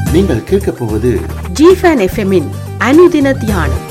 நீங்கள் கேட்கப் போவது ஜிஃபன் எஃப்எம்மின் அனுதின தியானம்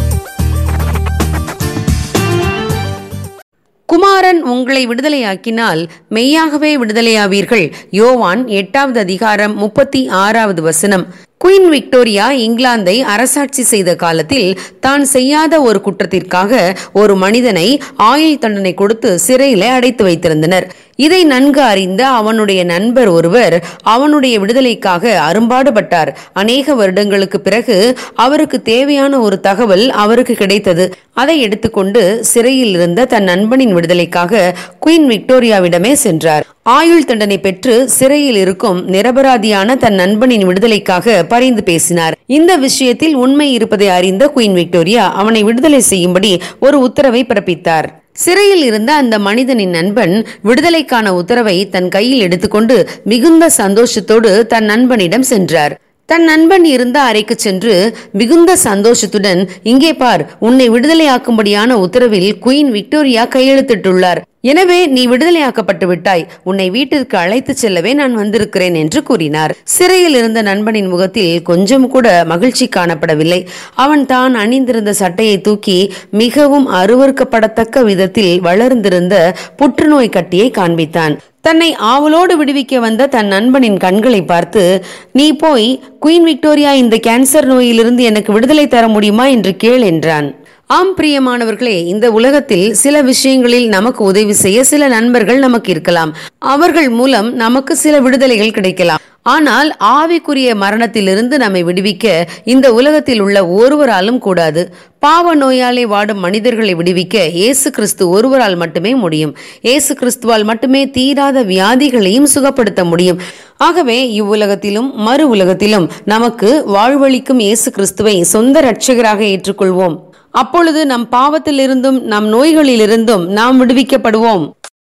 குமாரன் உங்களை விடுதலையாக்கினால் மெய்யாகவே விடுதலையாவீர்கள் யோவான் எட்டாவது அதிகாரம் முப்பத்தி ஆறாவது வசனம் குயின் விக்டோரியா இங்கிலாந்தை அரசாட்சி செய்த காலத்தில் தான் செய்யாத ஒரு குற்றத்திற்காக ஒரு மனிதனை ஆயுள் தண்டனை கொடுத்து சிறையில அடைத்து வைத்திருந்தனர் இதை நன்கு அறிந்த அவனுடைய நண்பர் ஒருவர் அவனுடைய விடுதலைக்காக அரும்பாடுபட்டார் அநேக வருடங்களுக்கு பிறகு அவருக்கு தேவையான ஒரு தகவல் அவருக்கு கிடைத்தது அதை எடுத்துக்கொண்டு சிறையில் இருந்த தன் நண்பனின் விடுதலைக்காக குயின் விக்டோரியாவிடமே சென்றார் ஆயுள் தண்டனை பெற்று சிறையில் இருக்கும் நிரபராதியான தன் நண்பனின் விடுதலைக்காக பரிந்து பேசினார் இந்த விஷயத்தில் உண்மை இருப்பதை அறிந்த குயின் விக்டோரியா அவனை விடுதலை செய்யும்படி ஒரு உத்தரவை பிறப்பித்தார் சிறையில் இருந்த அந்த மனிதனின் நண்பன் விடுதலைக்கான உத்தரவை தன் கையில் எடுத்துக்கொண்டு மிகுந்த சந்தோஷத்தோடு தன் நண்பனிடம் சென்றார் தன் நண்பன் இருந்த அறைக்கு சென்று மிகுந்த சந்தோஷத்துடன் இங்கே பார் உன்னை விடுதலையாக்கும்படியான உத்தரவில் குயின் விக்டோரியா கையெழுத்திட்டுள்ளார் எனவே நீ விடுதலையாக்கப்பட்டு விட்டாய் உன்னை வீட்டிற்கு அழைத்துச் செல்லவே நான் வந்திருக்கிறேன் என்று கூறினார் சிறையில் இருந்த நண்பனின் முகத்தில் கொஞ்சம் கூட மகிழ்ச்சி காணப்படவில்லை அவன் தான் அணிந்திருந்த சட்டையை தூக்கி மிகவும் அருவறுக்கப்படத்தக்க விதத்தில் வளர்ந்திருந்த புற்றுநோய் கட்டியை காண்பித்தான் தன்னை ஆவலோடு விடுவிக்க வந்த தன் நண்பனின் கண்களை பார்த்து நீ போய் குயின் விக்டோரியா இந்த கேன்சர் நோயிலிருந்து எனக்கு விடுதலை தர முடியுமா என்று கேள் என்றான் ஆம் பிரியமானவர்களே இந்த உலகத்தில் சில விஷயங்களில் நமக்கு உதவி செய்ய சில நண்பர்கள் நமக்கு இருக்கலாம் அவர்கள் மூலம் நமக்கு சில விடுதலைகள் கிடைக்கலாம் ஆனால் ஆவிக்குரிய மரணத்திலிருந்து நம்மை விடுவிக்க இந்த உலகத்தில் உள்ள ஒருவராலும் கூடாது பாவ நோயாலே வாடும் மனிதர்களை விடுவிக்க இயேசு கிறிஸ்து ஒருவரால் மட்டுமே முடியும் இயேசு கிறிஸ்துவால் மட்டுமே தீராத வியாதிகளையும் சுகப்படுத்த முடியும் ஆகவே இவ்வுலகத்திலும் மறு உலகத்திலும் நமக்கு வாழ்வளிக்கும் இயேசு கிறிஸ்துவை சொந்த இரட்சகராக ஏற்றுக்கொள்வோம் அப்பொழுது நம் பாவத்திலிருந்தும் நம் நோய்களிலிருந்தும் நாம் விடுவிக்கப்படுவோம்